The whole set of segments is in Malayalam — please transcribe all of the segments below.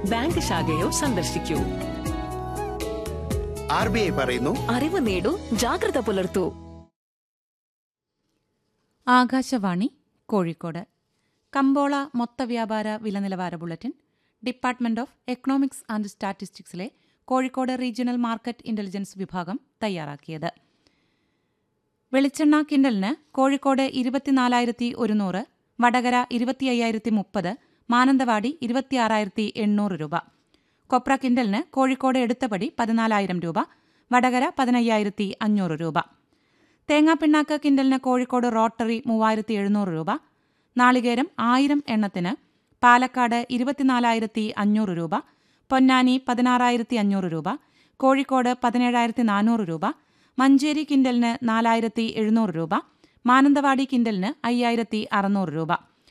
ബാങ്ക് ശാഖയോ സന്ദർശിക്കൂ ആർ ബി ഐ പറയുന്നു അറിവ് നേടൂ ജാഗ്രത പുലർത്തൂ ആകാശവാണി കോഴിക്കോട് കമ്പോള മൊത്ത വ്യാപാര വില നിലവാര bulletin department of economics and സ്റ്റാറ്റിസ്റ്റിക്സിലെ കോഴിക്കോട് റീജിയണൽ മാർക്കറ്റ് ഇന്റലിജൻസ് വിഭാഗം തയ്യാറാക്കിയത് വെളിച്ചെണ്ണ കിൻഡലിന് കോഴിക്കോട് ഇരുപത്തിനാലായിരത്തി ഒരുന്നൂറ് വടകര ഇരുപത്തി അയ്യായിരത്തി മുപ്പത് മാനന്തവാടി ഇരുപത്തിയാറായിരത്തി എണ്ണൂറ് രൂപ കൊപ്ര കിൻഡലിന് കോഴിക്കോട് എടുത്തപടി പതിനാലായിരം രൂപ വടകര പതിനയ്യായിരത്തി അഞ്ഞൂറ് രൂപ തേങ്ങാപ്പിണ്ണാക്ക് കിൻഡലിന് കോഴിക്കോട് റോട്ടറി മൂവായിരത്തി എഴുന്നൂറ് രൂപ നാളികേരം ആയിരം എണ്ണത്തിന് പാലക്കാട് ഇരുപത്തിനാലായിരത്തി അഞ്ഞൂറ് രൂപ പൊന്നാനി പതിനാറായിരത്തി അഞ്ഞൂറ് രൂപ കോഴിക്കോട് പതിനേഴായിരത്തി നാനൂറ് രൂപ മഞ്ചേരി കിൻഡലിന് നാലായിരത്തി എഴുന്നൂറ് രൂപ മാനന്തവാടി കിൻഡലിന് അയ്യായിരത്തി അറുന്നൂറ് രൂപ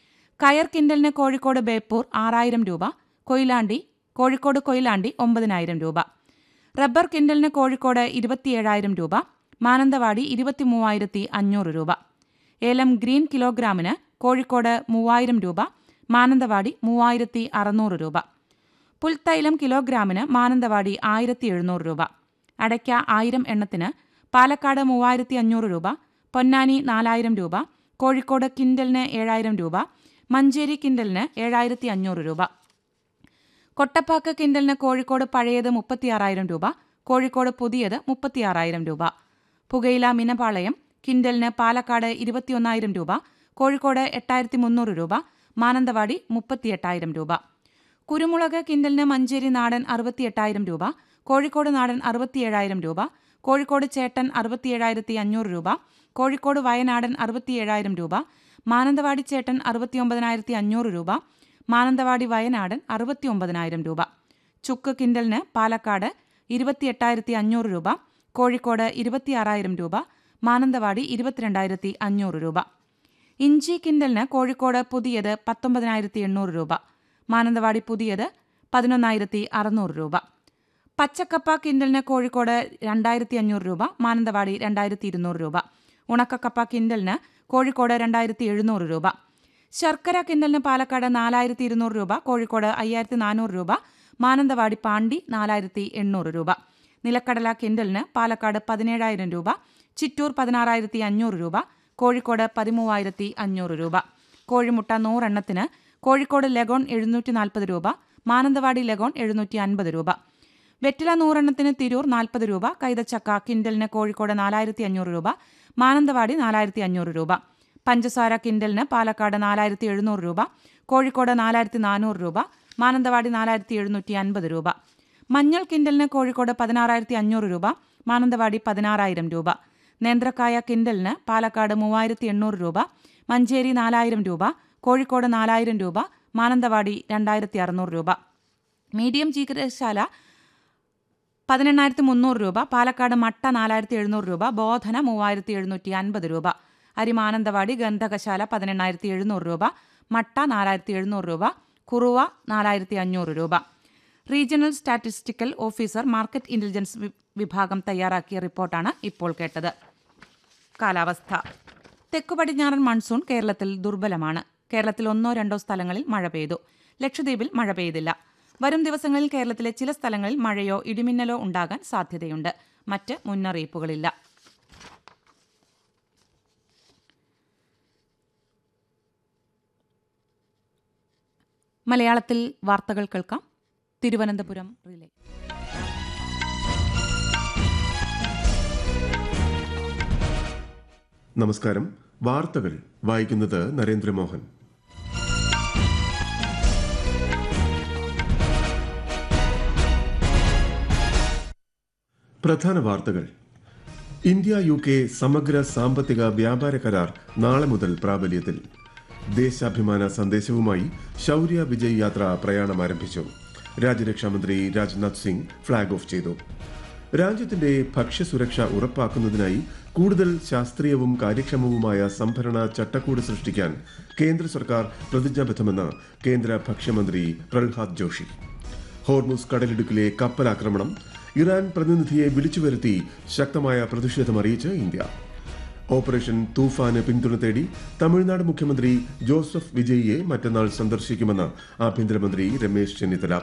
കയർ കിൻഡലിന് കോഴിക്കോട് ബേപ്പൂർ ആറായിരം രൂപ കൊയിലാണ്ടി കോഴിക്കോട് കൊയിലാണ്ടി ഒമ്പതിനായിരം രൂപ റബ്ബർ കിൻഡലിന് കോഴിക്കോട് ഇരുപത്തിയേഴായിരം രൂപ മാനന്തവാടി ഇരുപത്തിമൂവായിരത്തി അഞ്ഞൂറ് രൂപ ഏലം ഗ്രീൻ കിലോഗ്രാമിന് കോഴിക്കോട് മൂവായിരം രൂപ മാനന്തവാടി മൂവായിരത്തി അറുന്നൂറ് രൂപ പുൽത്തൈലം കിലോഗ്രാമിന് മാനന്തവാടി ആയിരത്തി എഴുന്നൂറ് രൂപ അടയ്ക്ക ആയിരം എണ്ണത്തിന് പാലക്കാട് മൂവായിരത്തി അഞ്ഞൂറ് രൂപ പൊന്നാനി നാലായിരം രൂപ കോഴിക്കോട് കിൻഡലിന് ഏഴായിരം രൂപ മഞ്ചേരി കിൻഡലിന് ഏഴായിരത്തി അഞ്ഞൂറ് രൂപ കൊട്ടപ്പാക്ക് കിൻഡലിന് കോഴിക്കോട് പഴയത് മുപ്പത്തിയാറായിരം രൂപ കോഴിക്കോട് പുതിയത് മുപ്പത്തിയാറായിരം രൂപ പുകയില മിനപാളയം കിൻഡലിന് പാലക്കാട് ഇരുപത്തിയൊന്നായിരം രൂപ കോഴിക്കോട് എട്ടായിരത്തി മുന്നൂറ് രൂപ മാനന്തവാടി മുപ്പത്തിയെട്ടായിരം രൂപ കുരുമുളക് കിൻഡലിന് മഞ്ചേരി നാടൻ അറുപത്തിയെട്ടായിരം രൂപ കോഴിക്കോട് നാടൻ അറുപത്തിയേഴായിരം രൂപ കോഴിക്കോട് ചേട്ടൻ അറുപത്തിയേഴായിരത്തി അഞ്ഞൂറ് രൂപ കോഴിക്കോട് വയനാടൻ അറുപത്തിയേഴായിരം രൂപ മാനന്തവാടി ചേട്ടൻ അറുപത്തിയൊമ്പതിനായിരത്തി അഞ്ഞൂറ് രൂപ മാനന്തവാടി വയനാടൻ അറുപത്തിയൊമ്പതിനായിരം രൂപ ചുക്ക് കിൻഡലിന് പാലക്കാട് ഇരുപത്തിയെട്ടായിരത്തി അഞ്ഞൂറ് രൂപ കോഴിക്കോട് ഇരുപത്തിയാറായിരം രൂപ മാനന്തവാടി ഇരുപത്തിരണ്ടായിരത്തി അഞ്ഞൂറ് രൂപ ഇഞ്ചി കിൻഡലിന് കോഴിക്കോട് പുതിയത് പത്തൊമ്പതിനായിരത്തി എണ്ണൂറ് രൂപ മാനന്തവാടി പുതിയത് പതിനൊന്നായിരത്തി അറുന്നൂറ് രൂപ പച്ചക്കപ്പ കിൻഡലിന് കോഴിക്കോട് രണ്ടായിരത്തി അഞ്ഞൂറ് രൂപ മാനന്തവാടി രണ്ടായിരത്തി ഇരുന്നൂറ് രൂപ ഉണക്കക്കപ്പ കിൻഡലിന് കോഴിക്കോട് രണ്ടായിരത്തി എഴുന്നൂറ് രൂപ ശർക്കര കിൻഡലിന് പാലക്കാട് നാലായിരത്തി ഇരുന്നൂറ് രൂപ കോഴിക്കോട് അയ്യായിരത്തി നാനൂറ് രൂപ മാനന്തവാടി പാണ്ടി നാലായിരത്തി എണ്ണൂറ് രൂപ നിലക്കടല കിൻഡലിന് പാലക്കാട് പതിനേഴായിരം രൂപ ചിറ്റൂർ പതിനാറായിരത്തി അഞ്ഞൂറ് രൂപ കോഴിക്കോട് പതിമൂവായിരത്തി അഞ്ഞൂറ് രൂപ കോഴിമുട്ട നൂറെണ്ണത്തിന് കോഴിക്കോട് ലഗോൺ എഴുന്നൂറ്റി നാൽപ്പത് രൂപ മാനന്തവാടി ലഗോൺ എഴുന്നൂറ്റി അൻപത് രൂപ വെറ്റില നൂറെണ്ണത്തിന് തിരൂർ നാൽപ്പത് രൂപ കൈതച്ചക്ക കിൻഡലിന് കോഴിക്കോട് നാലായിരത്തി അഞ്ഞൂറ് രൂപ മാനന്തവാടി നാലായിരത്തി അഞ്ഞൂറ് രൂപ പഞ്ചസാര കിൻഡലിന് പാലക്കാട് നാലായിരത്തി എഴുന്നൂറ് രൂപ കോഴിക്കോട് നാലായിരത്തി നാനൂറ് രൂപ മാനന്തവാടി നാലായിരത്തി എഴുന്നൂറ്റി അൻപത് രൂപ മഞ്ഞൾ കിൻഡലിന് കോഴിക്കോട് പതിനാറായിരത്തി അഞ്ഞൂറ് രൂപ മാനന്തവാടി പതിനാറായിരം രൂപ നേന്ത്രക്കായ കിൻഡലിന് പാലക്കാട് മൂവായിരത്തി എണ്ണൂറ് രൂപ മഞ്ചേരി നാലായിരം രൂപ കോഴിക്കോട് നാലായിരം രൂപ മാനന്തവാടി രണ്ടായിരത്തി അറുന്നൂറ് രൂപ മീഡിയം ജീരകശാല പതിനെണ്ണായിരത്തി മുന്നൂറ് രൂപ പാലക്കാട് മട്ട നാലായിരത്തി എഴുന്നൂറ് രൂപ ബോധന മൂവായിരത്തി എഴുന്നൂറ്റി അൻപത് രൂപ അരി മാനന്തവാടി ഗന്ധകശാല പതിനെണ്ണായിരത്തി എഴുന്നൂറ് രൂപ മട്ട നാലായിരത്തി എഴുന്നൂറ് രൂപ കുറുവ നാലായിരത്തി അഞ്ഞൂറ് രൂപ regional statistical officer market intelligence വി- വിഭാഗം തയ്യാറാക്കിയ റിപ്പോർട്ടാണ് ഇപ്പോൾ കേട്ടത് കാലാവസ്ഥ തെക്കു പടിഞ്ഞാറൻ മൺസൂൺ കേരളത്തിൽ ദുർബലമാണ് കേരളത്തിൽ ഒന്നോ രണ്ടോ സ്ഥലങ്ങളിൽ മഴ പെയ്തു ലക്ഷദ്വീപിൽ മഴ പെയ്തില്ല വരും ദിവസങ്ങളിൽ കേരളത്തിലെ ചില സ്ഥലങ്ങളിൽ മഴയോ ഇടിമിന്നലോ ഉണ്ടാകാൻ സാധ്യതയുണ്ട് മറ്റ് മുന്നറിയിപ്പുകളില്ല മലയാളത്തിൽ വാർത്തകൾ കേൾക്കാം തിരുവനന്തപുരം റിലേ നമസ്കാരം വാർത്തകൾ വായിക്കുന്നത് നരേന്ദ്രമോഹൻ പ്രധാന വാർത്തകൾ ഇന്ത്യ യു കെ സമഗ്ര സാമ്പത്തിക വ്യാപാര കരാർ നാളെ മുതൽ പ്രാബല്യത്തിൽ ദേശാഭിമാന സന്ദേശവുമായി ശൗര്യ വിജയ് യാത്ര പ്രയാണം ആരംഭിച്ചു രാജ്യരക്ഷാമന്ത്രി രാജ്നാഥ് സിംഗ് ഫ്ളാഗ് ഓഫ് ചെയ്തു രാജ്യത്തിന്റെ ഭക്ഷ്യസുരക്ഷ ഉറപ്പാക്കുന്നതിനായി കൂടുതൽ ശാസ്ത്രീയവും കാര്യക്ഷമവുമായ സംഭരണ ചട്ടക്കൂട് സൃഷ്ടിക്കാൻ കേന്ദ്ര സർക്കാർ പ്രതിജ്ഞാബദ്ധമെന്ന് കേന്ദ്ര ഭക്ഷ്യമന്ത്രി പ്രഹ്ലാദ് ജോഷി ഹോർമുസ് കടലിടുക്കിലെ കപ്പലാക്രമണം ഇറാൻ പ്രതിനിധിയെ വിളിച്ചു വരുത്തി ശക്തമായ പ്രതിഷേധമറിയിച്ച് ഇന്ത്യ ഓപ്പറേഷൻ തൂഫാന് പിന്തുണ തേടി തമിഴ്നാട് മുഖ്യമന്ത്രി ജോസഫ് വിജയിയെ മറ്റന്നാൾ സന്ദർശിക്കുമെന്ന് ആഭ്യന്തരമന്ത്രി രമേശ് ചെന്നിത്തല